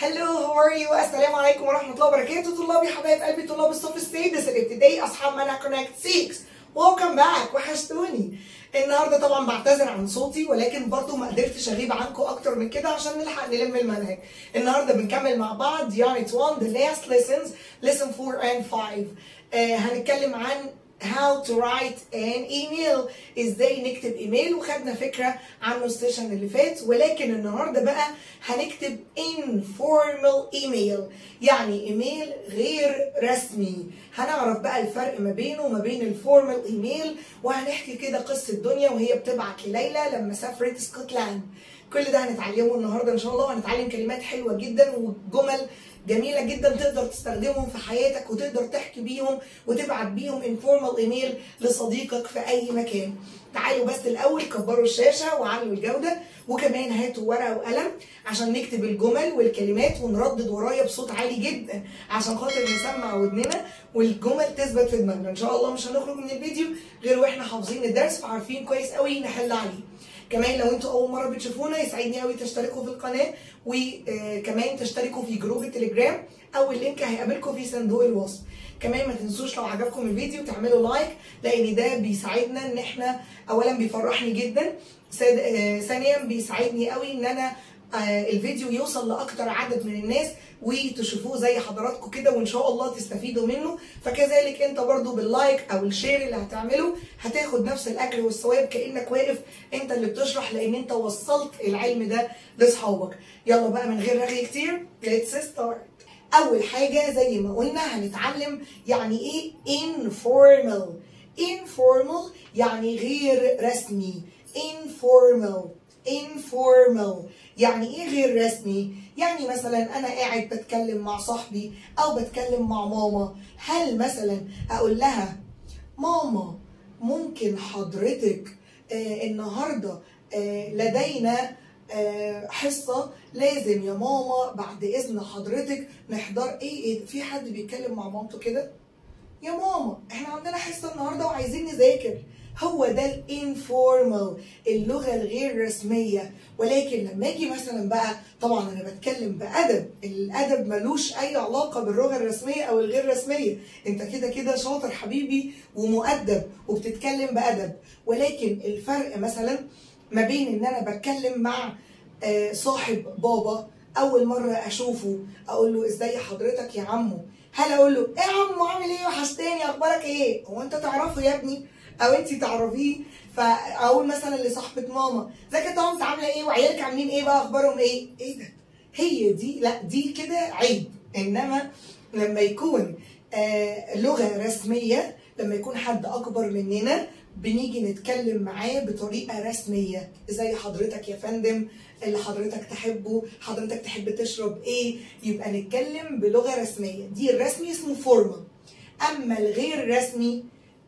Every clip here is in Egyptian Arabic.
هلو هاو ار يو السلام عليكم ورحمه الله وبركاته طلابي حبايب قلبي طلاب الصف السادس الابتدائي اصحاب منع كونكت 6 ويلكم باك وحشتوني النهارده طبعا بعتذر عن صوتي ولكن برضو ما قدرتش اغيب عنكم اكتر من كده عشان نلحق نلم المنهج النهارده بنكمل مع بعض يونت 1 the last lessons lesson 4 and 5 آه هنتكلم عن how to write an email ازاي نكتب ايميل وخدنا فكره عنه السيشن اللي فات ولكن النهارده بقى هنكتب informal email يعني ايميل غير رسمي هنعرف بقى الفرق ما بينه وما بين الفورمال ايميل وهنحكي كده قصه دنيا وهي بتبعت لليلى لما سافرت اسكتلاند كل ده هنتعلمه النهارده ان شاء الله وهنتعلم كلمات حلوه جدا وجمل جميله جدا تقدر تستخدمهم في حياتك وتقدر تحكي بيهم وتبعت بيهم انفورمال ايميل لصديقك في اي مكان تعالوا بس الاول كبروا الشاشه وعلوا الجوده وكمان هاتوا ورقه وقلم عشان نكتب الجمل والكلمات ونردد ورايا بصوت عالي جدا عشان خاطر نسمع ودننا والجمل تثبت في دماغنا ان شاء الله مش هنخرج من الفيديو غير واحنا حافظين الدرس وعارفين كويس قوي نحل عليه كمان لو انتوا اول مره بتشوفونا يسعدني قوي تشتركوا في القناه وكمان تشتركوا في جروب التليجرام او اللينك هيقابلكم في صندوق الوصف كمان ما تنسوش لو عجبكم الفيديو تعملوا لايك لان ده بيساعدنا ان احنا اولا بيفرحني جدا ثانيا بيساعدني قوي ان انا الفيديو يوصل لاكتر عدد من الناس وتشوفوه زي حضراتكم كده وان شاء الله تستفيدوا منه فكذلك انت برضو باللايك او الشير اللي هتعمله هتاخد نفس الاجر والثواب كانك واقف انت اللي بتشرح لان انت وصلت العلم ده لاصحابك يلا بقى من غير رغي كتير ليتس ستارت اول حاجه زي ما قلنا هنتعلم يعني ايه informal informal يعني غير رسمي informal informal يعني ايه غير رسمي يعني مثلا انا قاعد بتكلم مع صاحبي او بتكلم مع ماما هل مثلا اقول لها ماما ممكن حضرتك آه النهارده آه لدينا آه حصه لازم يا ماما بعد اذن حضرتك نحضر ايه ايه في حد بيتكلم مع مامته كده يا ماما احنا عندنا حصه النهارده وعايزين نذاكر هو ده الانفورمال اللغه الغير رسميه ولكن لما اجي مثلا بقى طبعا انا بتكلم بادب الادب ملوش اي علاقه باللغه الرسميه او الغير رسميه انت كده كده شاطر حبيبي ومؤدب وبتتكلم بادب ولكن الفرق مثلا ما بين ان انا بتكلم مع صاحب بابا اول مره اشوفه اقول له ازاي حضرتك يا عمو هل اقول له ايه يا عمو عامل ايه وحشتني اخبارك ايه هو انت تعرفه يا ابني او انت تعرفيه فاقول مثلا لصاحبه ماما ازيك يا طنط عامله ايه وعيالك عاملين ايه بقى اخبارهم ايه ايه ده هي دي لا دي كده عيب انما لما يكون آه لغه رسميه لما يكون حد اكبر مننا بنيجي نتكلم معاه بطريقه رسميه زي حضرتك يا فندم اللي حضرتك تحبه حضرتك تحب تشرب ايه يبقى نتكلم بلغه رسميه دي الرسمي اسمه فورمال اما الغير رسمي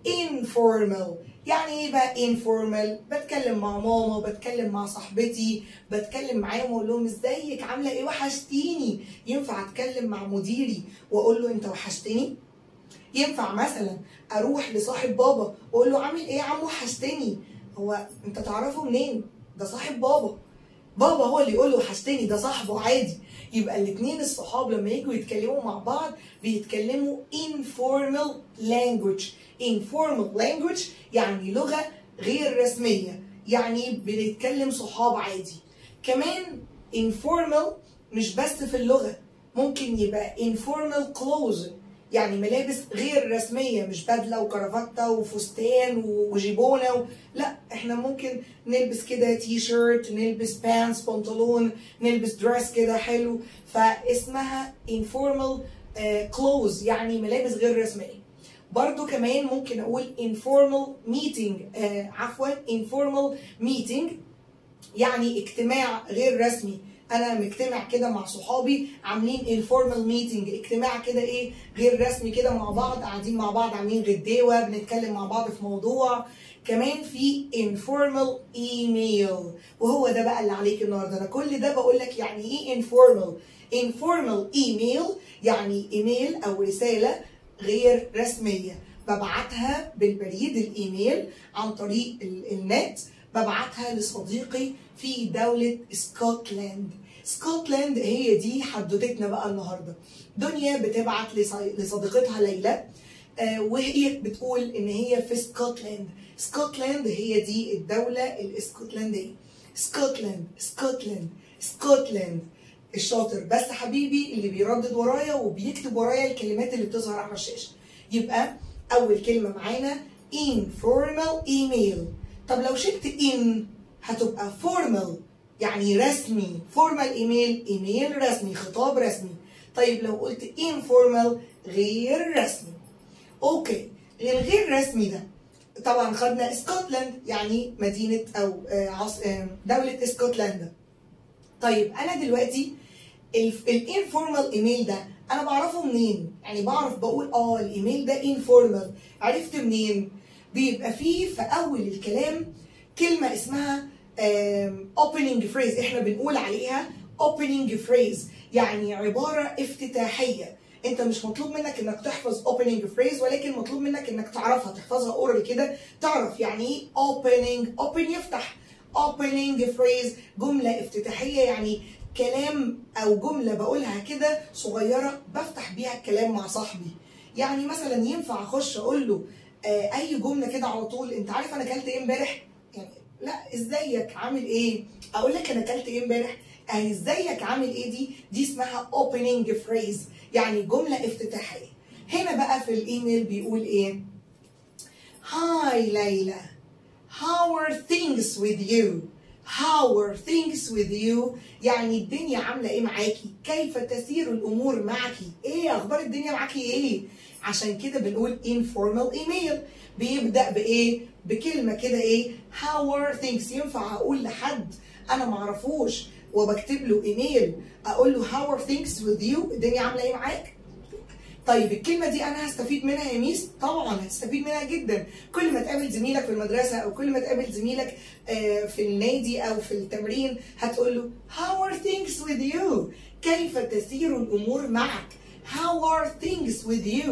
informal يعني ايه بقى informal بتكلم مع ماما بتكلم مع صاحبتي بتكلم معاهم واقول لهم ازيك عامله ايه وحشتيني ينفع اتكلم مع مديري واقول له انت وحشتني ينفع مثلا اروح لصاحب بابا واقول له عامل ايه يا عم وحشتني هو انت تعرفه منين ده صاحب بابا بابا هو اللي يقول له وحشتني ده صاحبه عادي يبقى الاثنين الصحاب لما يجوا يتكلموا مع بعض بيتكلموا informal language informal language يعني لغة غير رسمية يعني بنتكلم صحاب عادي كمان informal مش بس في اللغة ممكن يبقى informal clothes يعني ملابس غير رسميه مش بدله وكرافته وفستان وجيبونه و... لا احنا ممكن نلبس كده تي شيرت نلبس بانس بنطلون نلبس دريس كده حلو فاسمها informal clothes يعني ملابس غير رسميه برضو كمان ممكن اقول informal meeting آه عفوا informal meeting يعني اجتماع غير رسمي انا مجتمع كده مع صحابي عاملين انفورمال ميتنج اجتماع كده ايه غير رسمي كده مع بعض قاعدين مع بعض عاملين غداوه بنتكلم مع بعض في موضوع كمان في informal email وهو ده بقى اللي عليك النهارده انا كل ده بقول لك يعني ايه informal informal email يعني ايميل او رساله غير رسميه ببعتها بالبريد الايميل عن طريق النت ببعتها لصديقي في دولة اسكتلاند سكوتلاند هي دي حدوتتنا بقى النهارده دنيا بتبعت لصديقتها ليلى آه وهي بتقول ان هي في سكوتلاند سكوتلاند هي دي الدولة الاسكتلندية سكوتلاند سكوتلاند سكوتلاند الشاطر بس حبيبي اللي بيردد ورايا وبيكتب ورايا الكلمات اللي بتظهر على الشاشة يبقى أول كلمة معانا informal email طب لو شلت in هتبقى formal يعني رسمي formal email ايميل رسمي خطاب رسمي طيب لو قلت informal غير رسمي اوكي الغير رسمي ده طبعا خدنا اسكتلند يعني مدينة او دولة اسكتلندا طيب انا دلوقتي الانفورمال ايميل ده انا بعرفه منين يعني بعرف بقول اه الايميل ده انفورمال عرفت منين بيبقى فيه في اول الكلام كلمة اسمها opening phrase احنا بنقول عليها opening phrase يعني عبارة افتتاحية انت مش مطلوب منك انك تحفظ opening phrase ولكن مطلوب منك انك تعرفها تحفظها اورال كده تعرف يعني ايه opening open يفتح opening phrase جملة افتتاحية يعني كلام او جملة بقولها كده صغيرة بفتح بيها الكلام مع صاحبي يعني مثلا ينفع اخش اقول له آه اي جملة كده على طول انت عارف انا اكلت ايه امبارح يعني لا ازيك عامل ايه اقول لك انا اكلت ايه امبارح اهي ازيك عامل ايه دي دي اسمها opening phrase يعني جملة افتتاحية هنا بقى في الايميل بيقول ايه هاي ليلى how are things with you how are things with you يعني الدنيا عاملة ايه معاكي كيف تسير الامور معكي ايه اخبار الدنيا معاكي ايه عشان كده بنقول informal email بيبدأ بايه بكلمة كده ايه how are things ينفع اقول لحد انا معرفوش وبكتب له ايميل اقول له how are things with you الدنيا عامله ايه معاك طيب الكلمة دي أنا هستفيد منها يا ميس؟ طبعا هتستفيد منها جدا، كل ما تقابل زميلك في المدرسة أو كل ما تقابل زميلك في النادي أو في التمرين هتقول له How are things with you؟ كيف تسير الأمور معك؟ How are things with you؟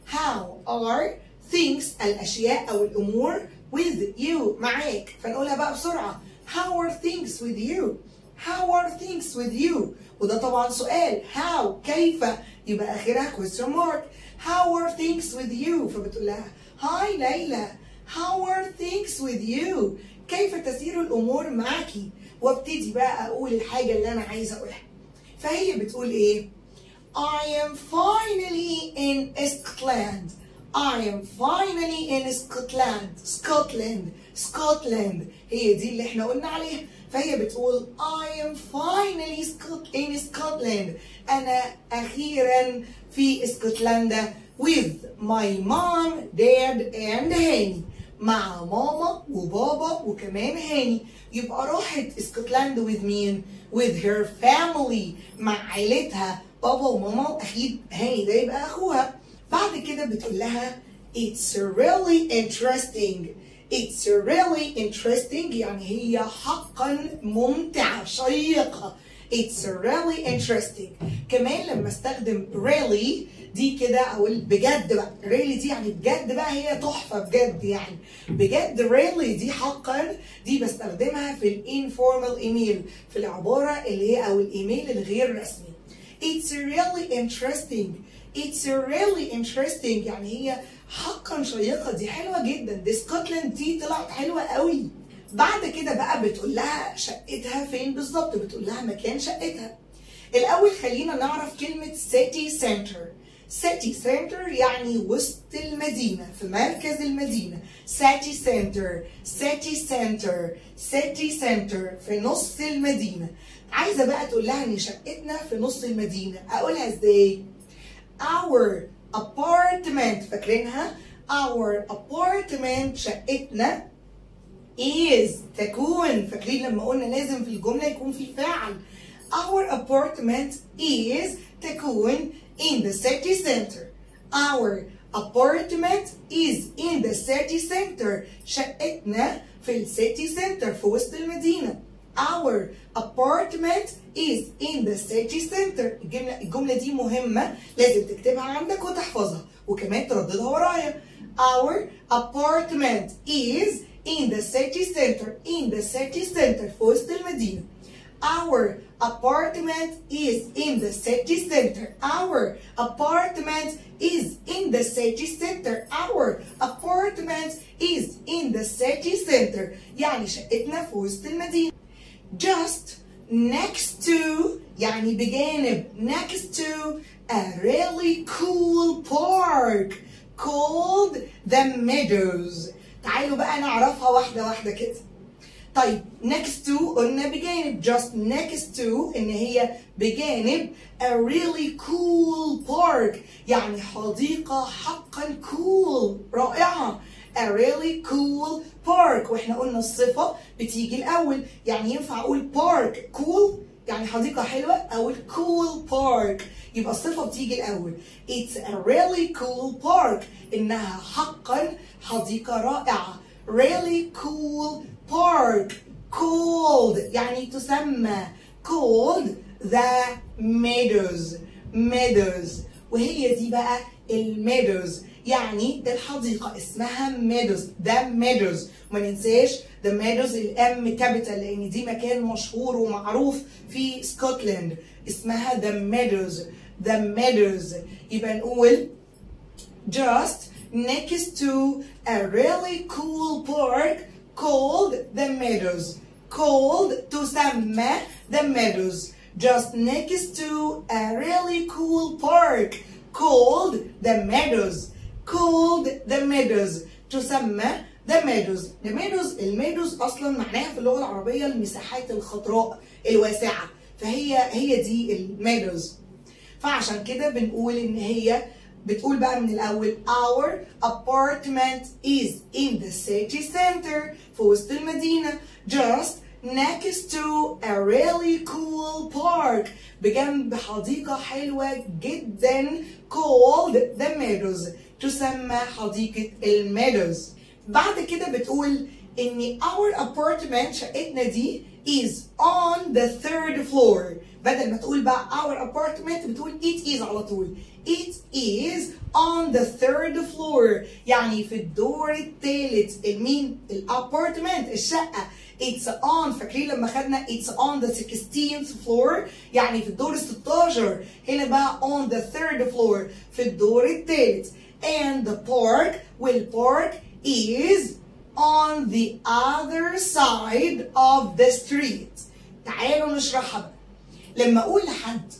How are things الأشياء أو الأمور with you معاك، فنقولها بقى بسرعة How are things with you؟ How are things with you؟ وده طبعا سؤال how كيف يبقى اخرها question mark How are things with you؟ فبتقول لها هاي ليلى How are things with you؟ كيف تسير الامور معاكي؟ وابتدي بقى اقول الحاجه اللي انا عايزه اقولها فهي بتقول ايه؟ I am finally in Scotland I am finally in Scotland Scotland Scotland هي دي اللي احنا قلنا عليها فهي بتقول I am finally in Scotland أنا أخيرا في اسكتلندا with my mom, dad and هاني مع ماما وبابا وكمان هاني يبقى راحت اسكتلندا with مين؟ with her family مع عيلتها بابا وماما واكيد هاني ده يبقى اخوها بعد كده بتقول لها it's really interesting It's really interesting يعني هي حقا ممتعة شيقة It's really interesting كمان لما استخدم really دي كده اقول بجد بقى really دي يعني بجد بقى هي تحفة بجد يعني بجد really دي حقا دي بستخدمها في الانفورمال ايميل في العبارة اللي هي او الايميل الغير رسمي It's really interesting It's really interesting يعني هي حقا شيقة دي حلوة جدا دي سكوتلاند دي طلعت حلوة قوي بعد كده بقى بتقول لها شقتها فين بالظبط بتقول لها مكان شقتها الأول خلينا نعرف كلمة city center city center يعني وسط المدينة في مركز المدينة city center city center city center في نص المدينة عايزة بقى تقول لها إن شقتنا في نص المدينة أقولها إزاي؟ our apartment فاكرينها our apartment شقتنا is تكون فاكرين لما قلنا لازم في الجملة يكون في فاعل our apartment is تكون in the city center our apartment is in the city center شقتنا في السيتي سنتر في وسط المدينة our apartment is in the city center الجملة, الجملة دي مهمة لازم تكتبها عندك وتحفظها وكمان ترددها ورايا our apartment is in the city center in the city center في وسط المدينة our apartment is in the city center our apartment is in the city center our apartment is in the city center يعني شقتنا في وسط المدينة just next to يعني بجانب next to a really cool park called the meadows تعالوا بقى نعرفها واحدة واحدة كده طيب next to قلنا بجانب just next to ان هي بجانب a really cool park يعني حديقة حقا cool رائعة a really cool park واحنا قلنا الصفة بتيجي الأول يعني ينفع أقول park cool يعني حديقة حلوة أو cool park يبقى الصفة بتيجي الأول it's a really cool park إنها حقا حديقة رائعة really cool park called يعني تسمى called the meadows meadows وهي دي بقى الميدوز يعني الحديقة اسمها meadows the meadows وما ننساش the meadows الام كابيتال لان دي مكان مشهور ومعروف في اسكتلند اسمها the meadows the meadows يبقى نقول just next to a really cool park called the meadows called تسمى the meadows just next to a really cool park called the meadows called the meadows تسمى the meadows the meadows الميدوز اصلا معناها في اللغه العربيه المساحات الخضراء الواسعه فهي هي دي الميدوز فعشان كده بنقول ان هي بتقول بقى من الاول our apartment is in the city center في وسط المدينه just next to a really cool park بجنب حديقة حلوة جدا called the meadows تسمى حديقة الميدوز بعد كده بتقول ان our apartment شقتنا دي is on the third floor بدل ما تقول بقى our apartment بتقول it is على طول it is on the third floor يعني في الدور الثالث المين الابارتمنت الشقة it's on فاكرين لما خدنا it's on the 16th floor يعني في الدور ال 16 هنا بقى on the third floor في الدور الثالث and the park والpark is on the other side of the street تعالوا نشرحها بقى لما اقول لحد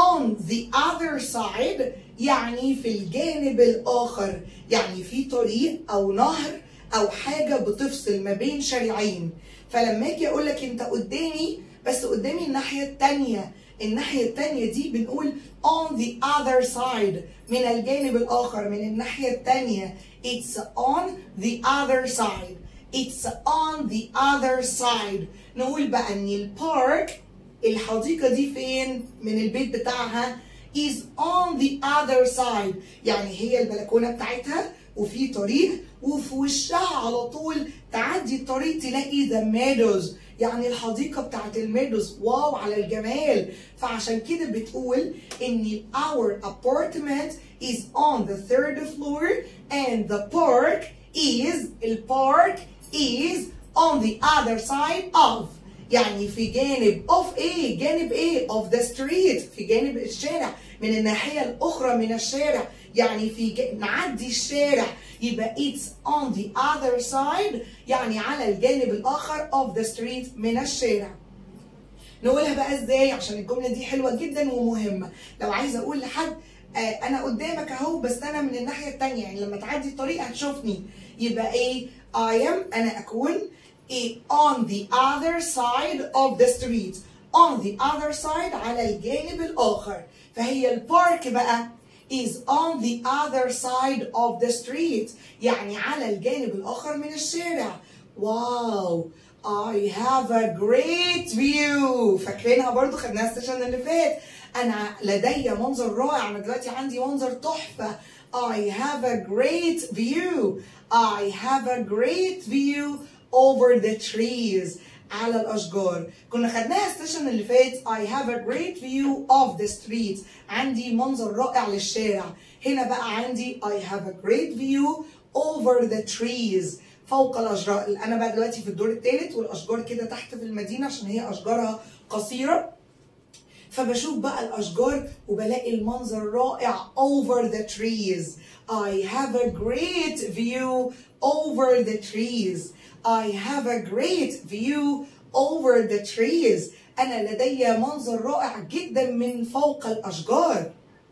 on the other side يعني في الجانب الاخر يعني في طريق او نهر او حاجه بتفصل ما بين شارعين فلما اجي اقول لك انت قدامي بس قدامي الناحيه الثانيه الناحيه الثانيه دي بنقول on the other side من الجانب الاخر من الناحيه الثانيه it's on the other side it's on the other side نقول بقى ان البارك الحديقه دي فين من البيت بتاعها is on the other side يعني هي البلكونه بتاعتها وفي طريق وفي وشها على طول تعدي الطريق تلاقي the meadows يعني الحديقة بتاعت الميدوز واو على الجمال فعشان كده بتقول ان our apartment is on the third floor and the park is البارك is on the other side of يعني في جانب of ايه جانب ايه of the street في جانب الشارع من الناحية الأخرى من الشارع يعني في ج... نعدي الشارع يبقى it's on the other side يعني على الجانب الآخر of the street من الشارع نقولها بقى ازاي عشان الجملة دي حلوة جدا ومهمة لو عايزة أقول لحد آه أنا قدامك أهو بس أنا من الناحية التانية يعني لما تعدي الطريق هتشوفني يبقى إيه I am أنا أكون إيه on the other side of the street on the other side على الجانب الآخر فهي البارك بقى is on the other side of the street يعني على الجانب الآخر من الشارع واو I have a great view فاكرينها برضو خدناها السيشن اللي فات أنا لدي منظر رائع أنا دلوقتي عندي منظر تحفة I have a great view I have a great view over the trees على الأشجار كنا خدناها السيشن اللي فات I have a great view of the street عندي منظر رائع للشارع هنا بقى عندي I have a great view over the trees فوق الاشجار انا بقى دلوقتي في الدور الثالث والاشجار كده تحت في المدينه عشان هي اشجارها قصيره فبشوف بقى الاشجار وبلاقي المنظر رائع over the trees I have a great view over the trees I have a great view over the trees أنا لدي منظر رائع جدا من فوق الأشجار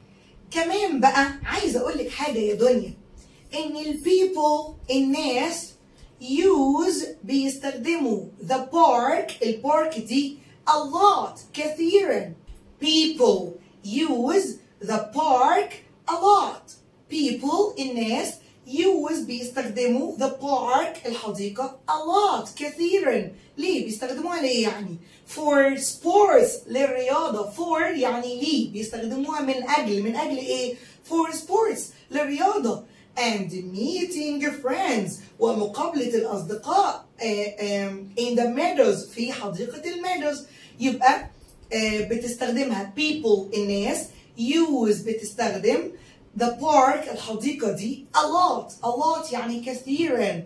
كمان بقى عايزة أقول لك حاجة يا دنيا إن ال people الناس use بيستخدموا the park البارك دي a lot كثيرا people use the park a lot people الناس use بيستخدموا the park الحديقة a lot كثيرا ليه بيستخدموها ليه يعني for sports للرياضة for يعني ليه بيستخدموها من أجل من أجل إيه for sports للرياضة and meeting friends ومقابلة الأصدقاء in the meadows في حديقة الميدوز يبقى بتستخدمها people الناس use بتستخدم the park الحديقة دي a lot a lot يعني كثيرا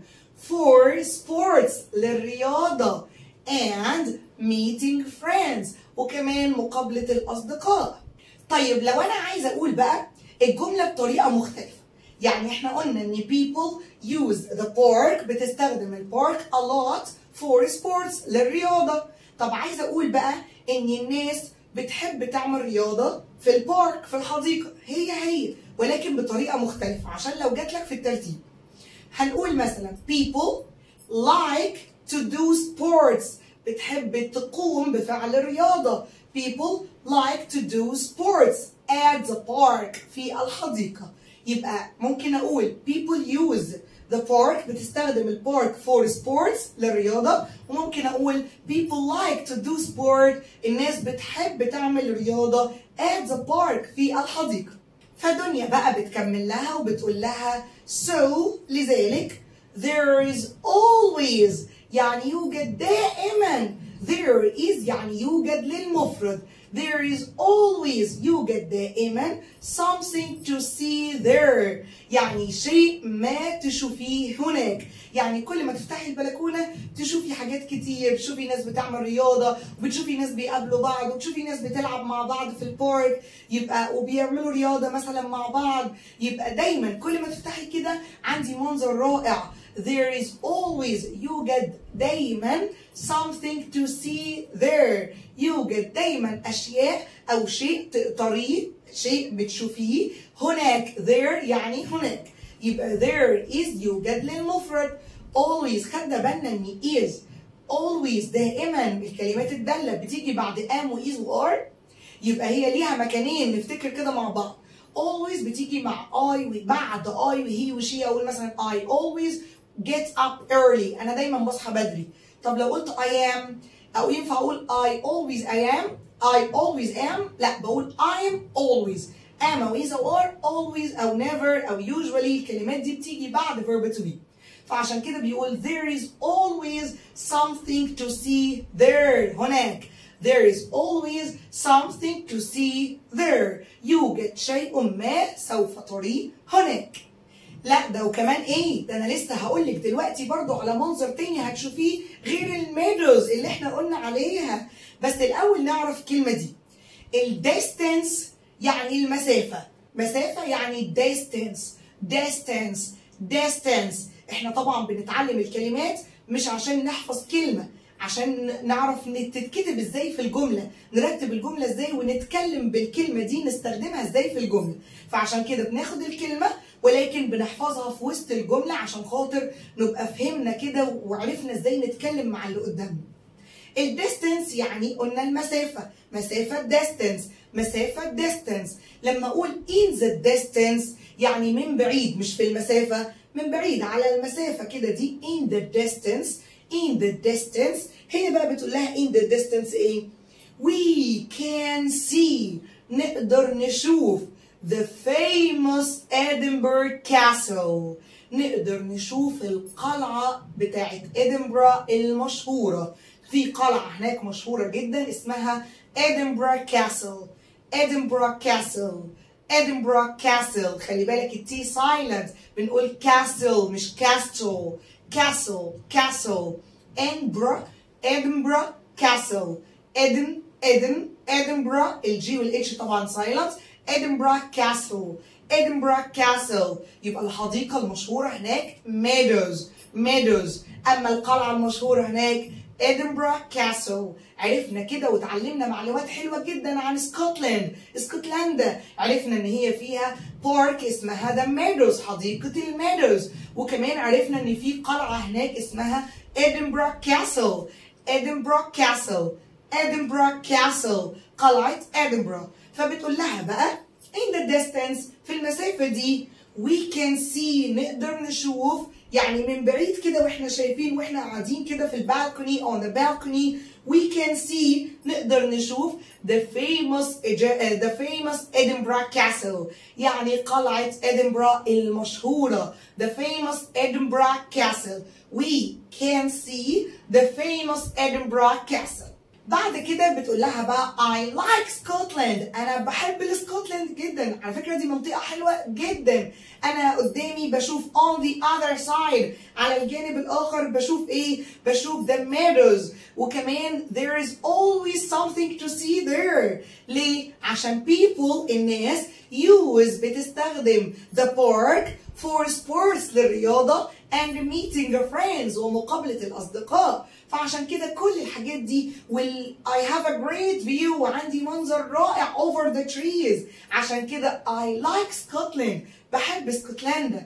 for sports للرياضة and meeting friends وكمان مقابلة الأصدقاء طيب لو أنا عايزة أقول بقى الجملة بطريقة مختلفة يعني احنا قلنا ان people use the park بتستخدم البارك a lot for sports للرياضة طب عايزة أقول بقى ان الناس بتحب تعمل رياضة في البارك في الحديقة هي هي ولكن بطريقة مختلفة عشان لو جات لك في الترتيب هنقول مثلا people like to do sports بتحب تقوم بفعل الرياضة people like to do sports at the park في الحديقة يبقى ممكن أقول people use the park بتستخدم البارك for sports للرياضة وممكن أقول people like to do sport الناس بتحب تعمل رياضة at the park في الحديقة فدنيا بقى بتكمل لها وبتقول لها so لذلك there is always يعني يوجد دائما there is يعني يوجد للمفرد there is always يوجد دائما something to see there يعني شيء ما تشوفيه هناك يعني كل ما تفتحي البلكونة تشوفي حاجات كتير تشوفي ناس بتعمل رياضة وبتشوفي ناس بيقابلوا بعض وتشوفي ناس بتلعب مع بعض في البارك يبقى وبيعملوا رياضة مثلا مع بعض يبقى دايما كل ما تفتحي كده عندي منظر رائع there is always يوجد دايما something to see there يوجد دايما أشياء أو شيء تقدريه شيء بتشوفيه هناك there يعني هناك يبقى there is يوجد للمفرد always خدنا بالنا ان is always دائما الكلمات الدالة بتيجي بعد am و is و are يبقى هي ليها مكانين نفتكر كده مع بعض always بتيجي مع I وبعد I وهي وشي اقول مثلا I always get up early انا دايما بصحى بدري طب لو قلت I am او ينفع اقول I always I am I always am لا بقول I am always am او is او are always او never او usually الكلمات دي بتيجي بعد verb to be فعشان كده بيقول there is always something to see there هناك there is always something to see there يوجد شيء ما سوف تريه هناك لا ده وكمان ايه ده انا لسه هقول لك دلوقتي برضو على منظر تاني هتشوفيه غير الميدوز اللي احنا قلنا عليها بس الاول نعرف الكلمه دي الديستنس يعني المسافه مسافه يعني distance distance distance احنا طبعا بنتعلم الكلمات مش عشان نحفظ كلمه عشان نعرف تتكتب ازاي في الجمله نرتب الجمله ازاي ونتكلم بالكلمه دي نستخدمها ازاي في الجمله فعشان كده بناخد الكلمه ولكن بنحفظها في وسط الجمله عشان خاطر نبقى فهمنا كده وعرفنا ازاي نتكلم مع اللي قدامنا الديستنس يعني قلنا المسافة مسافة distance مسافة distance لما أقول in the distance يعني من بعيد مش في المسافة من بعيد على المسافة كده دي in the distance in the distance هي بقى بتقول لها in the distance ايه we can see نقدر نشوف the famous Edinburgh Castle نقدر نشوف القلعة بتاعت إدنبرا المشهورة في قلعة هناك مشهورة جدا اسمها إدنبرا كاسل إدنبرا كاسل إدنبرا كاسل خلي بالك التي سايلنت بنقول كاسل مش كاستل castle castle Edinburgh Edinburgh castle Eden Eden Edinburgh الجي والاتش طبعا silent Edinburgh castle Edinburgh castle يبقى الحديقة المشهورة هناك meadows meadows أما القلعة المشهورة هناك Edinburgh Castle عرفنا كده وتعلمنا معلومات حلوة جدا عن اسكتلند اسكتلندا عرفنا ان هي فيها بارك اسمها ذا ميدوز حديقة الميدوز وكمان عرفنا ان في قلعة هناك اسمها Edinburgh Castle Edinburgh Castle Edinburgh Castle قلعة Edinburgh فبتقول لها بقى in the distance في المسافة دي we can see نقدر نشوف يعني من بعيد كده واحنا شايفين واحنا قاعدين كده في البالكوني on the balcony we can see نقدر نشوف the famous uh, the famous Edinburgh Castle يعني قلعة إدنبرا المشهورة the famous Edinburgh Castle we can see the famous Edinburgh Castle بعد كده بتقول لها بقى I like Scotland أنا بحب اسكتلند جدا على فكرة دي منطقة حلوة جدا أنا قدامي بشوف on the other side على الجانب الآخر بشوف إيه بشوف the meadows وكمان there is always something to see there ليه؟ عشان people الناس use بتستخدم the park for sports للرياضة and meeting friends ومقابلة الأصدقاء فعشان كده كل الحاجات دي وال I have a great view وعندي منظر رائع over the trees عشان كده I like Scotland بحب اسكتلندا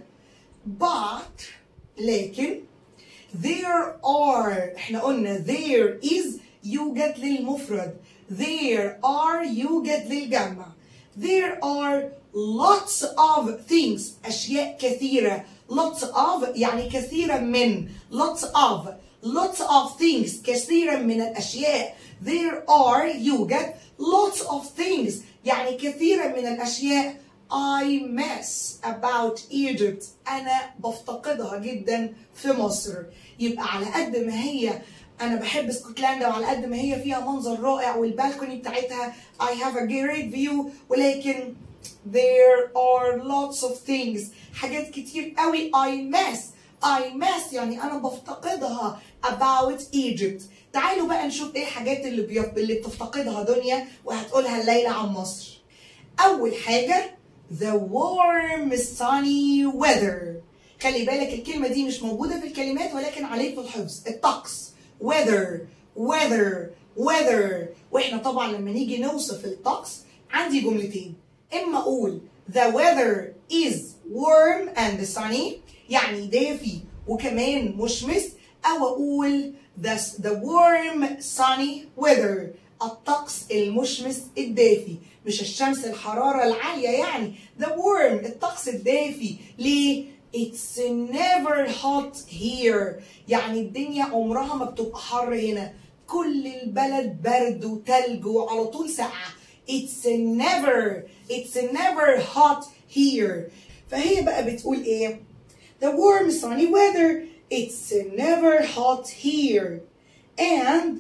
but لكن there are احنا قلنا there is يوجد للمفرد there are يوجد للجمع there are lots of things أشياء كثيرة lots of يعني كثيرا من lots of lots of things كثيرا من الأشياء there are يوجد lots of things يعني كثيرا من الأشياء I miss about Egypt أنا بفتقدها جدا في مصر يبقى على قد ما هي أنا بحب اسكتلندا وعلى قد ما هي فيها منظر رائع والبالكوني بتاعتها I have a great view ولكن there are lots of things حاجات كتير قوي I miss I miss يعني أنا بفتقدها about Egypt تعالوا بقى نشوف ايه الحاجات اللي بي... اللي بتفتقدها دنيا وهتقولها الليلة عن مصر أول حاجة the warm sunny weather خلي بالك الكلمة دي مش موجودة في الكلمات ولكن عليك في الحفظ الطقس weather weather weather واحنا طبعا لما نيجي نوصف الطقس عندي جملتين اما اقول the weather is warm and sunny يعني دافي وكمان مشمس او اقول the, the warm sunny weather الطقس المشمس الدافي مش الشمس الحرارة العالية يعني the warm الطقس الدافي ليه؟ It's never hot here يعني الدنيا عمرها ما بتبقى حر هنا كل البلد برد وتلج وعلى طول ساقعة It's never It's never hot here فهي بقى بتقول ايه The warm sunny weather It's never hot here and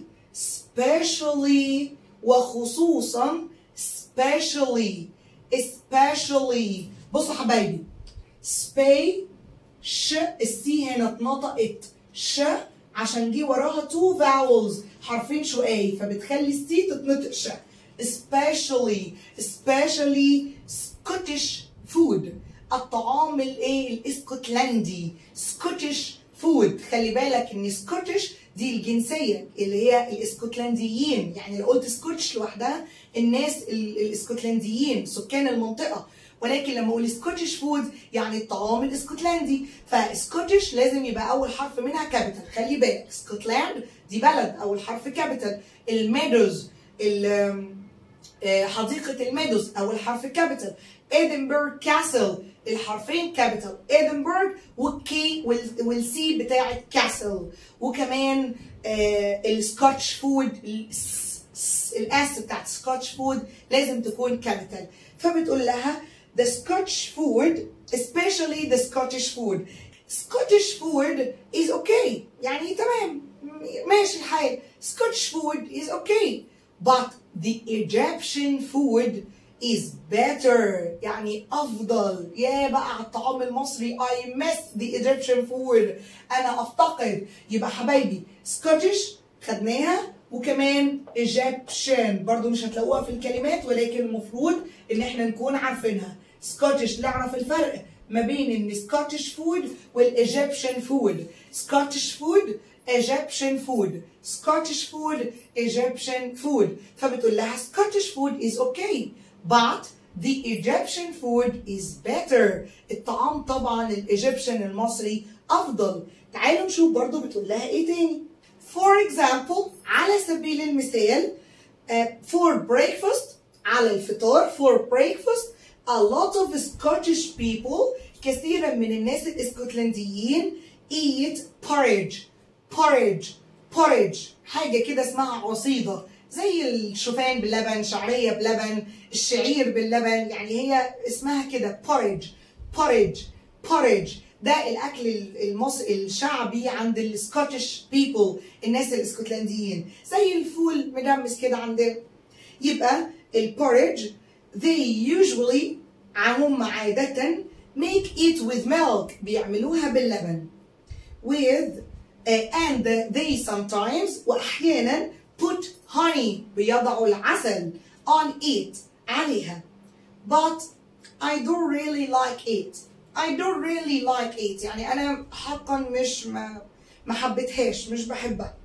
especially وخصوصا especially especially بصوا حبايبي سباي ش السي هنا اتنطقت ش عشان دي وراها two vowels حرفين شقاي فبتخلي السي تتنطق ش especially especially Scottish food الطعام الايه الاسكتلندي Scottish food خلي بالك ان سكوتش دي الجنسيه اللي هي الاسكتلنديين يعني لو قلت سكوتش لوحدها الناس الاسكتلنديين سكان المنطقه ولكن لما اقول سكوتش فود يعني الطعام الاسكتلندي فسكوتش لازم يبقى اول حرف منها كابيتال خلي بالك سكوتلاند دي بلد اول حرف كابيتال الميدوز حديقة الميدوز أول حرف كابيتال إدنبرغ كاسل الحرفين كابيتال إدنبرغ والكي والسي بتاعت كاسل وكمان آه السكوتش فود الاس بتاعت سكوتش فود لازم تكون كابيتال فبتقول لها the Scotch food especially the Scottish food Scottish food is okay يعني تمام ماشي الحال Scottish food is okay but the Egyptian food is better يعني أفضل يا بقى على الطعام المصري I miss the Egyptian food أنا أفتقد يبقى حبايبي Scottish خدناها وكمان Egyptian برضو مش هتلاقوها في الكلمات ولكن المفروض إن احنا نكون عارفينها Scottish نعرف الفرق ما بين ال Scottish food وال Egyptian food Scottish food Egyptian food Scottish food Egyptian food فبتقول لها Scottish food is okay but the Egyptian food is better الطعام طبعا الإيجيبشن المصري أفضل تعالوا نشوف برضو بتقول لها إيه تاني for example على سبيل المثال uh, for breakfast على الفطار for breakfast a lot of Scottish people كثيرا من الناس الاسكتلنديين eat porridge porridge porridge حاجة كده اسمها عصيدة زي الشوفان باللبن شعرية بلبن الشعير باللبن يعني هي اسمها كده porridge porridge porridge ده الاكل المصري الشعبي عند السكوتش بيبل الناس الاسكتلنديين زي الفول مدمس كده عندنا يبقى البوريدج they usually هم عادة make it with milk بيعملوها باللبن with uh, and they sometimes واحيانا put honey بيضعوا العسل on it عليها but I don't really like it I don't really like it يعني أنا حقا مش ما ما حبيتهاش مش بحبها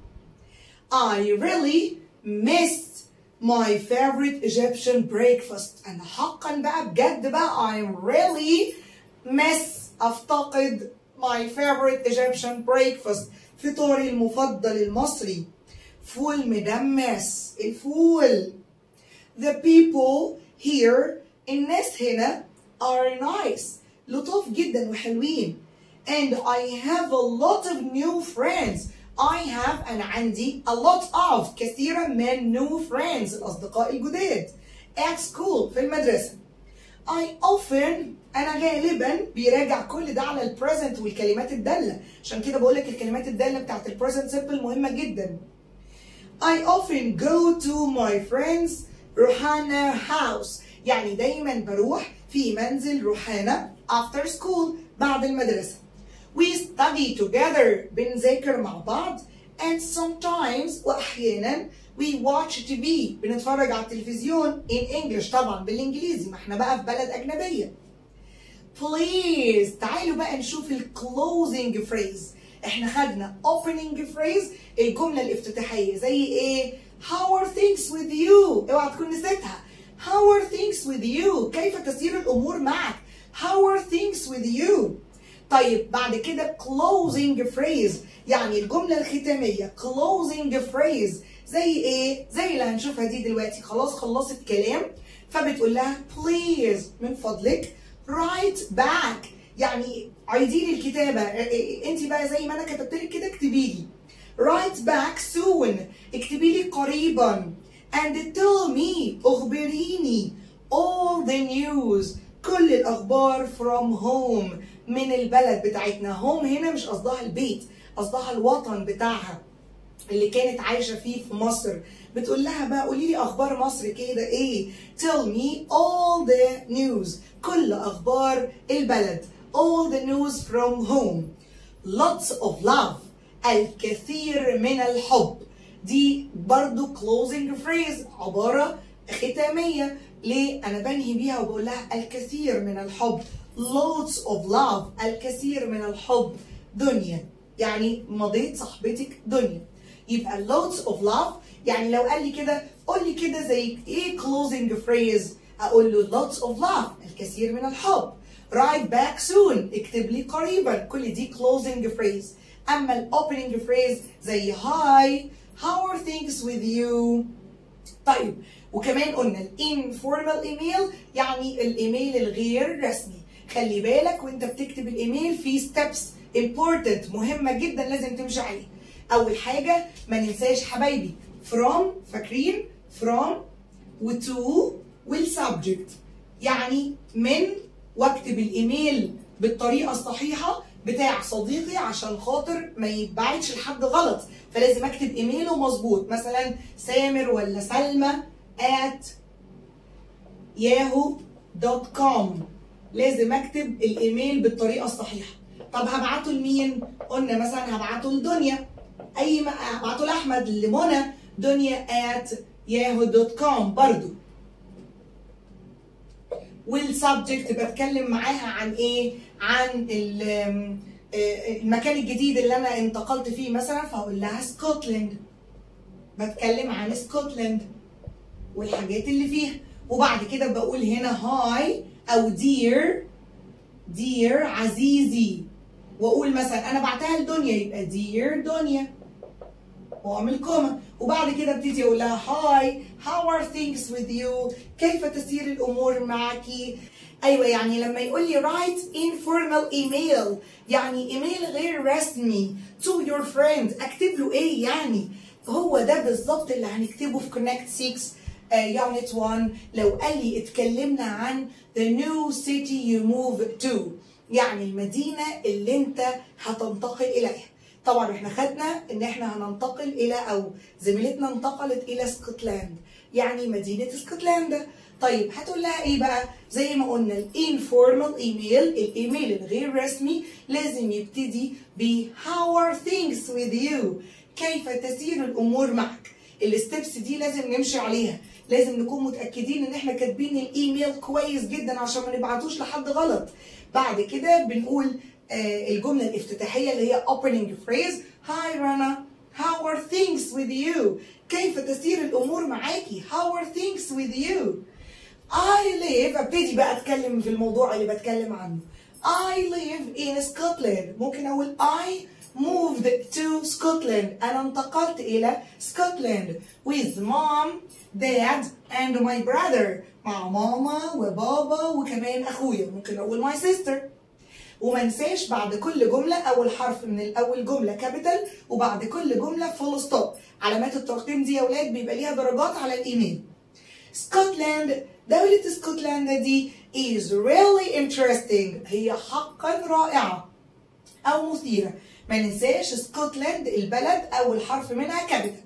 I really missed my favorite Egyptian breakfast أنا حقا بقى بجد بقى I'm really miss أفتقد my favorite Egyptian breakfast فطوري المفضل المصري فول مدمس الفول the people here الناس هنا are nice لطاف جدا وحلوين and I have a lot of new friends I have أنا عندي a lot of كثيرا من new friends الأصدقاء الجداد at school في المدرسة I often أنا غالبا بيراجع كل ده على البريزنت والكلمات الدالة عشان كده بقول لك الكلمات الدالة بتاعت البريزنت simple مهمة جدا I often go to my friends روحانا house يعني دايما بروح في منزل روحانا after school بعد المدرسة we study together بنذاكر مع بعض and sometimes وأحيانا we watch TV بنتفرج على التلفزيون in English طبعا بالإنجليزي ما احنا بقى في بلد أجنبية please تعالوا بقى نشوف ال closing phrase احنا خدنا opening phrase الجملة الافتتاحية زي ايه how are things with you اوعى تكون نسيتها how are things with you كيف تسير الأمور معك how are things with you طيب بعد كده closing phrase يعني الجملة الختامية closing phrase زي ايه؟ زي اللي هنشوفها دي دلوقتي خلاص خلصت كلام فبتقول لها please من فضلك write back يعني عيدي لي الكتابة انت بقى زي ما انا كتبت لك كده اكتبي لي write back soon اكتبي لي قريبا and tell me اخبريني all the news كل الاخبار from home من البلد بتاعتنا home هنا مش قصدها البيت قصدها الوطن بتاعها اللي كانت عايشه فيه في مصر بتقول لها بقى قولي لي اخبار مصر كده ايه tell me all the news كل اخبار البلد all the news from home lots of love الكثير من الحب دي برضو closing phrase عبارة ختامية ليه أنا بنهي بيها وبقول لها الكثير من الحب lots of love الكثير من الحب دنيا يعني مضيت صاحبتك دنيا يبقى lots of love يعني لو قال لي كده قول لي كده زي ايه closing phrase اقول له lots of love الكثير من الحب write back soon اكتب لي قريبا كل دي closing phrase اما ال opening phrase زي hi how are things with you طيب وكمان قلنا الانفورمال ايميل يعني الايميل الغير رسمي خلي بالك وانت بتكتب الايميل في ستيبس important مهمه جدا لازم تمشي عليها اول حاجه ما ننساش حبايبي from فاكرين from وتو والسبجكت يعني من واكتب الايميل بالطريقه الصحيحه بتاع صديقي عشان خاطر ما يتبعتش لحد غلط فلازم اكتب ايميله مظبوط مثلا سامر ولا سلمى at yahoo.com لازم اكتب الايميل بالطريقه الصحيحه طب هبعته لمين قلنا مثلا هبعته لدنيا اي ما هبعته لاحمد لمنى دنيا at yahoo.com برضو والسبجكت بتكلم معاها عن ايه عن المكان الجديد اللي انا انتقلت فيه مثلا فاقول لها سكوتلاند بتكلم عن سكوتلاند والحاجات اللي فيها وبعد كده بقول هنا هاي او دير دير عزيزي واقول مثلا انا بعتها لدنيا يبقى دير دنيا واعمل كوما وبعد كده ابتدي اقول لها هاي هاو ار ثينكس وذ يو كيف تسير الامور معك ايوه يعني لما يقول لي write informal email يعني ايميل غير رسمي to your friend اكتب له ايه يعني هو ده بالظبط اللي هنكتبه في كونكت 6 يونت 1 لو قال لي اتكلمنا عن the new city you move to يعني المدينة اللي انت هتنتقل اليها طبعا احنا خدنا ان احنا هننتقل الى او زميلتنا انتقلت الى اسكتلاند يعني مدينة اسكتلندا طيب هتقول لها ايه بقى زي ما قلنا الانفورمال ايميل الايميل الغير رسمي لازم يبتدي ب how are things with you كيف تسير الامور معك الستبس دي لازم نمشي عليها لازم نكون متاكدين ان احنا كاتبين الايميل كويس جدا عشان ما نبعتوش لحد غلط بعد كده بنقول آه الجمله الافتتاحيه اللي هي opening phrase hi رنا how are things with you كيف تسير الامور معاكي how are things with you I live ابتدي بقى اتكلم في الموضوع اللي بتكلم عنه I live in Scotland ممكن اقول I moved to Scotland انا انتقلت الى Scotland with mom dad and my brother مع ماما وبابا وكمان اخويا ممكن اقول my sister وما ننساش بعد كل جملة أول حرف من الأول جملة كابيتال وبعد كل جملة فول ستوب علامات الترقيم دي يا ولاد بيبقى ليها درجات على الإيميل اسكتلند دولة اسكتلندا دي is really interesting هي حقا رائعة أو مثيرة ما ننساش اسكتلند البلد أول حرف منها كابيتال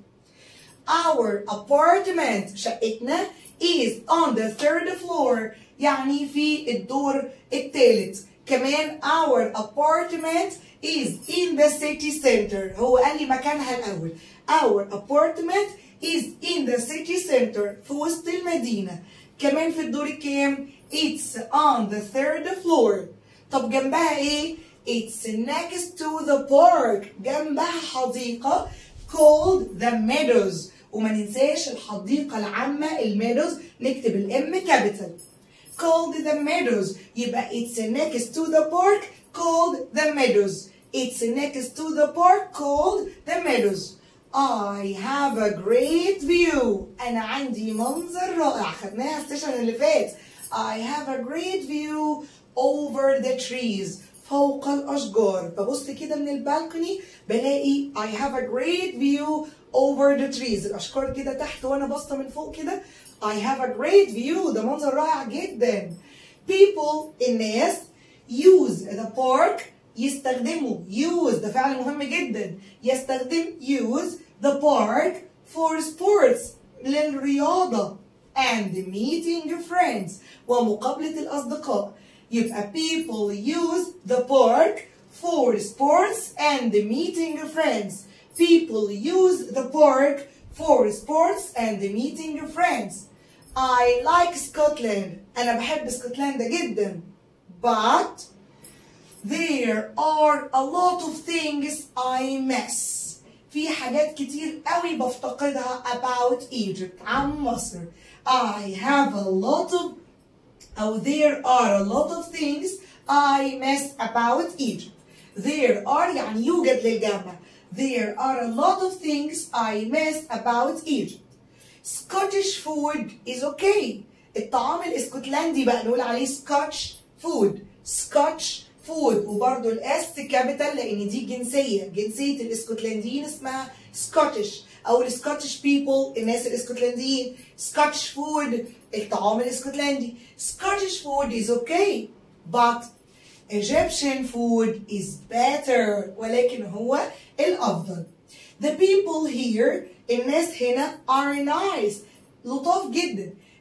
Our apartment شقتنا is on the third floor يعني في الدور الثالث كمان our apartment is in the city center هو قال لي مكانها الأول our apartment is in the city center في وسط المدينة كمان في الدور الكام it's on the third floor طب جنبها ايه it's next to the park جنبها حديقة called the meadows وما ننساش الحديقة العامة الميدوز نكتب الام كابيتال called the meadows يبقى it's next to the park called the meadows it's next to the park called the meadows I have a great view أنا عندي منظر رائع خدناها السيشن اللي فات I have a great view over the trees فوق الأشجار ببص كده من البالكوني بلاقي I have a great view over the trees الأشجار كده تحت وأنا باصة من فوق كده I have a great view ده منظر رائع جدا people الناس use the park يستخدموا use ده فعل مهم جدا يستخدم use the park for sports للرياضة and meeting friends ومقابلة الأصدقاء يبقى people use the park for sports and meeting friends people use the park for sports and meeting friends I like Scotland أنا بحب اسكتلندا جدا but there are a lot of things I miss في حاجات كتير قوي بفتقدها about Egypt عن مصر I have a lot of أو there are a lot of things I miss about Egypt there are يعني يوجد للجمع there are a lot of things I miss about Egypt Scottish food is okay الطعام الاسكتلندي بقى نقول عليه Scotch food Scotch food وبرضه الاس كابيتال لان دي جنسيه جنسيه الاسكتلنديين اسمها سكوتش او السكوتش بيبل الناس الاسكتلنديين سكوتش فود الطعام الاسكتلندي Scottish food is okay but Egyptian food is better ولكن هو الافضل the people here الناس هنا are nice لطاف جدا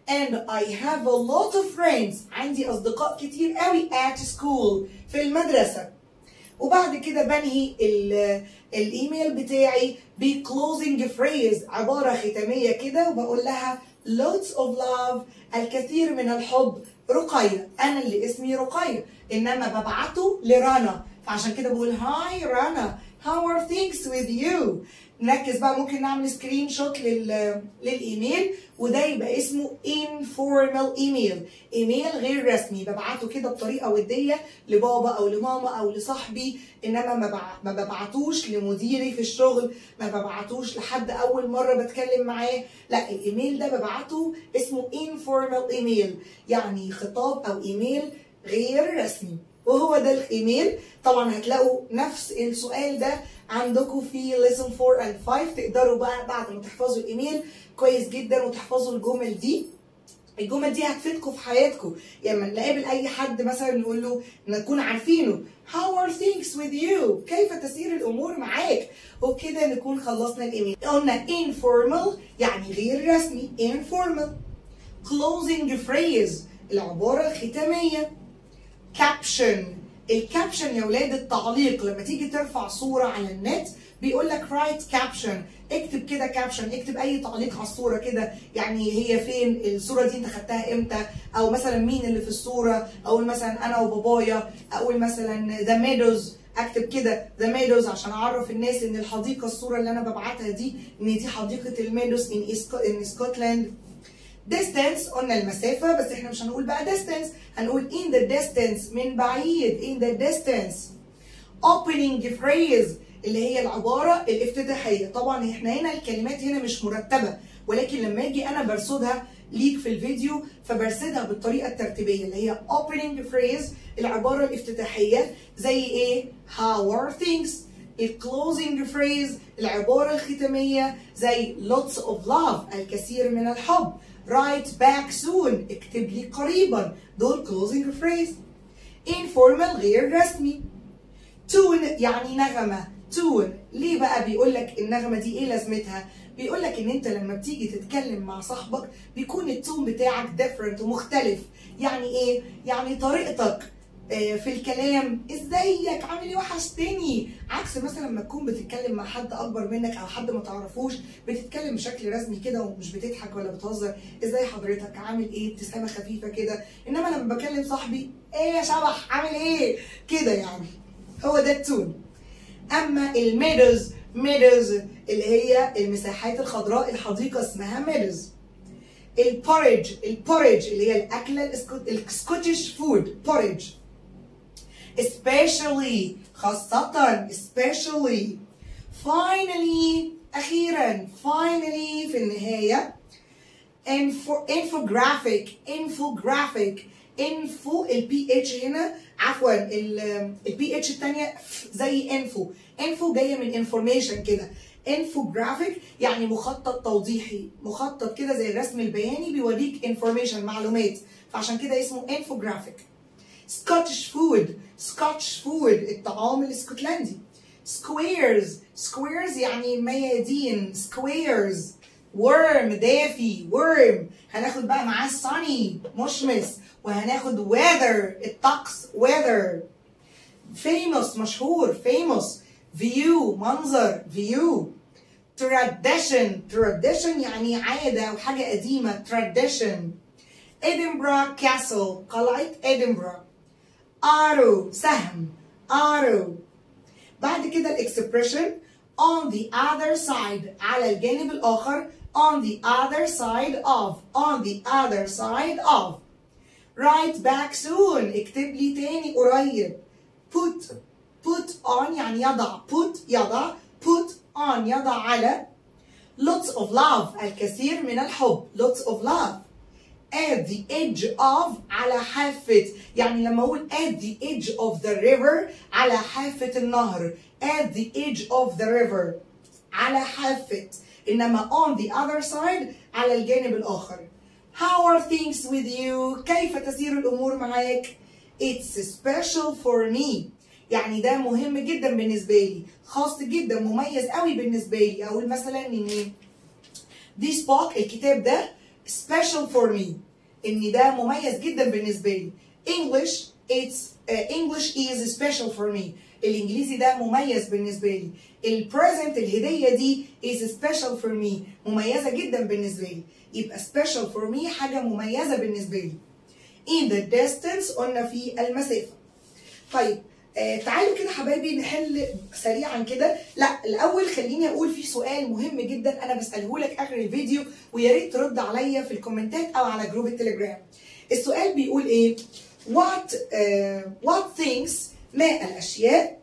and I have a lot of friends عندي أصدقاء كتير قوي at school في المدرسة وبعد كده بنهي ال- الايميل بتاعي ب closing phrase عبارة ختامية كده وبقول لها lots of love الكثير من الحب رقية أنا اللي اسمي رقية إنما ببعته لرنا فعشان كده بقول هاي رنا how are things with you نركز بقى ممكن نعمل سكرين شوت لل... للايميل وده يبقى اسمه informal email ايميل غير رسمي ببعته كده بطريقه وديه لبابا او لماما او لصاحبي انما ما, بع... ما ببعتوش لمديري في الشغل ما ببعتوش لحد اول مره بتكلم معاه لا الايميل ده ببعته اسمه informal email يعني خطاب او ايميل غير رسمي وهو ده الايميل طبعا هتلاقوا نفس السؤال ده عندكم في lesson 4 and 5 تقدروا بقى بعد ما تحفظوا الايميل كويس جدا وتحفظوا الجمل دي الجمل دي هتفيدكم في حياتكم يعني لما نقابل اي حد مثلا نقول له نكون عارفينه how are things with you كيف تسير الامور معاك وبكده نكون خلصنا الايميل قلنا informal يعني غير رسمي informal closing phrase العباره الختاميه كابشن الكابشن يا ولاد التعليق لما تيجي ترفع صوره على النت بيقول لك رايت كابشن اكتب كده كابشن اكتب اي تعليق على الصوره كده يعني هي فين الصوره دي انت خدتها امتى او مثلا مين اللي في الصوره اقول مثلا انا وبابايا اقول مثلا ذا ميدوز اكتب كده ذا ميدوز عشان اعرف الناس ان الحديقه الصوره اللي انا ببعتها دي ان دي حديقه الميدوز ان ان سكوتلاند distance قلنا المسافة بس احنا مش هنقول بقى distance هنقول in the distance من بعيد in the distance opening phrase اللي هي العبارة الافتتاحية طبعا احنا هنا الكلمات هنا مش مرتبة ولكن لما اجي انا برصدها ليك في الفيديو فبرصدها بالطريقة الترتيبية اللي هي opening phrase العبارة الافتتاحية زي ايه how are things الكلوزنج فريز العبارة الختامية زي lots of love الكثير من الحب write back soon اكتب لي قريبا دول closing phrase informal غير رسمي tune يعني نغمة tune ليه بقى بيقول لك النغمة دي ايه لازمتها بيقول لك ان انت لما بتيجي تتكلم مع صاحبك بيكون التون بتاعك different ومختلف يعني ايه يعني طريقتك في الكلام ازيك عامل ايه وحشتني عكس مثلا لما تكون بتتكلم مع حد اكبر منك او حد ما تعرفوش بتتكلم بشكل رسمي كده ومش بتضحك ولا بتهزر ازاي حضرتك عامل ايه ابتسامه خفيفه كده انما لما بكلم صاحبي ايه يا شبح عامل ايه كده يعني هو ده التون اما الميدوز ميدوز اللي هي المساحات الخضراء الحديقه اسمها ميدوز البوريج البوريج اللي هي الاكله السكوتش فود بوريج especially خاصة especially finally أخيرا finally في النهاية info infographic infographic info البي اتش هنا عفوا البي اتش الثانية زي انفو انفو جاية من information كده infographic يعني مخطط توضيحي مخطط كده زي الرسم البياني بيوريك information معلومات فعشان كده اسمه infographic Scottish food Scotch food الطعام الاسكتلندي squares squares يعني ميادين squares worm دافي worm هناخد بقى معاه sunny مشمس وهناخد weather الطقس weather famous مشهور famous view منظر view tradition tradition يعني عادة أو حاجة قديمة tradition Edinburgh Castle قلعة Edinburgh arrow سهم arrow بعد كده الاكسبريشن on the other side على الجانب الآخر on the other side of on the other side of write back soon اكتب لي تاني قريب put put on يعني يضع put يضع put on يضع على lots of love الكثير من الحب lots of love at the edge of على حافة يعني لما أقول at the edge of the river على حافة النهر at the edge of the river على حافة إنما on the other side على الجانب الآخر how are things with you كيف تسير الأمور معاك it's special for me يعني ده مهم جدا بالنسبة لي خاص جدا مميز قوي بالنسبة لي أقول مثلا إن this book الكتاب ده special for me ان ده مميز جدا بالنسبه لي English it's uh, English is special for me الانجليزي ده مميز بالنسبه لي البريزنت الهديه دي is special for me مميزه جدا بالنسبه لي يبقى special for me حاجه مميزه بالنسبه لي in the distance قلنا في المسافه طيب آه تعالوا كده حبايبي نحل سريعا كده لا الاول خليني اقول في سؤال مهم جدا انا بساله لك اخر الفيديو ويا ريت ترد عليا في الكومنتات او على جروب التليجرام السؤال بيقول ايه what uh, what things ما الاشياء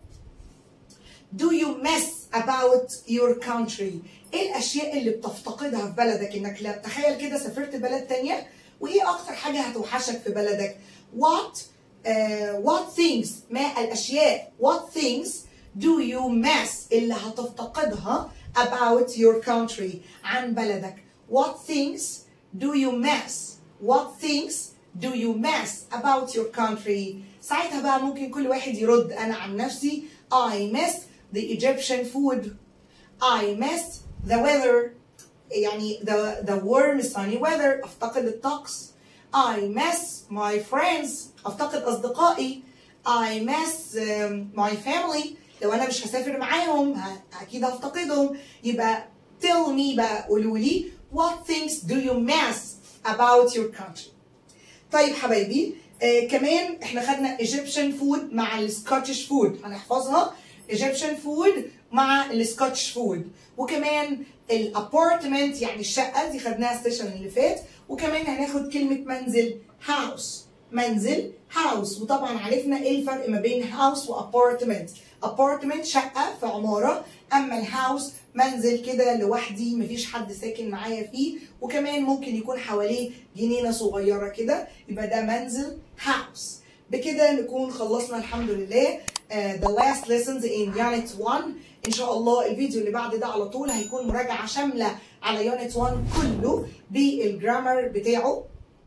do you miss about your country ايه الاشياء اللي بتفتقدها في بلدك انك لا تخيل كده سافرت بلد تانية وايه اكتر حاجه هتوحشك في بلدك what uh, what things ما الاشياء what things do you miss اللي هتفتقدها about your country عن بلدك what things do you miss what things do you miss about your country ساعتها بقى ممكن كل واحد يرد انا عن نفسي I miss the Egyptian food I miss the weather يعني the the warm sunny weather افتقد الطقس I miss my friends افتقد اصدقائي I miss um, my family لو انا مش هسافر معاهم ه- اكيد هفتقدهم يبقى tell me بقى قولوا لي what things do you miss about your country طيب حبايبي آه كمان احنا خدنا Egyptian food مع السكوتش فود هنحفظها Egyptian food مع السكوتش فود وكمان الابارتمنت يعني الشقه دي خدناها السيشن اللي فات وكمان هناخد كلمه منزل هاوس منزل هاوس وطبعا عرفنا ايه الفرق ما بين هاوس وابارتمنت ابارتمنت شقه في عماره اما الهاوس منزل كده لوحدي مفيش حد ساكن معايا فيه وكمان ممكن يكون حواليه جنينه صغيره كده يبقى ده منزل هاوس بكده نكون خلصنا الحمد لله uh, the last lessons in unit 1 ان شاء الله الفيديو اللي بعد ده على طول هيكون مراجعه شامله على unit 1 كله بالجرامر بتاعه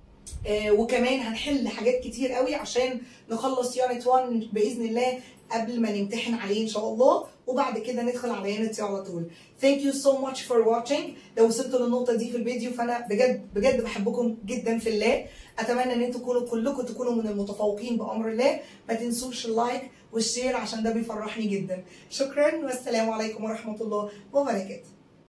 آه وكمان هنحل حاجات كتير قوي عشان نخلص يونت 1 باذن الله قبل ما نمتحن عليه ان شاء الله وبعد كده ندخل على يونت 2 على طول ثانك يو سو ماتش فور واتشنج لو وصلتوا للنقطه دي في الفيديو فانا بجد بجد بحبكم جدا في الله اتمنى ان انتوا تكونوا كلكم تكونوا من المتفوقين بامر الله ما تنسوش اللايك والشير عشان ده بيفرحني جدا شكرا والسلام عليكم ورحمه الله وبركاته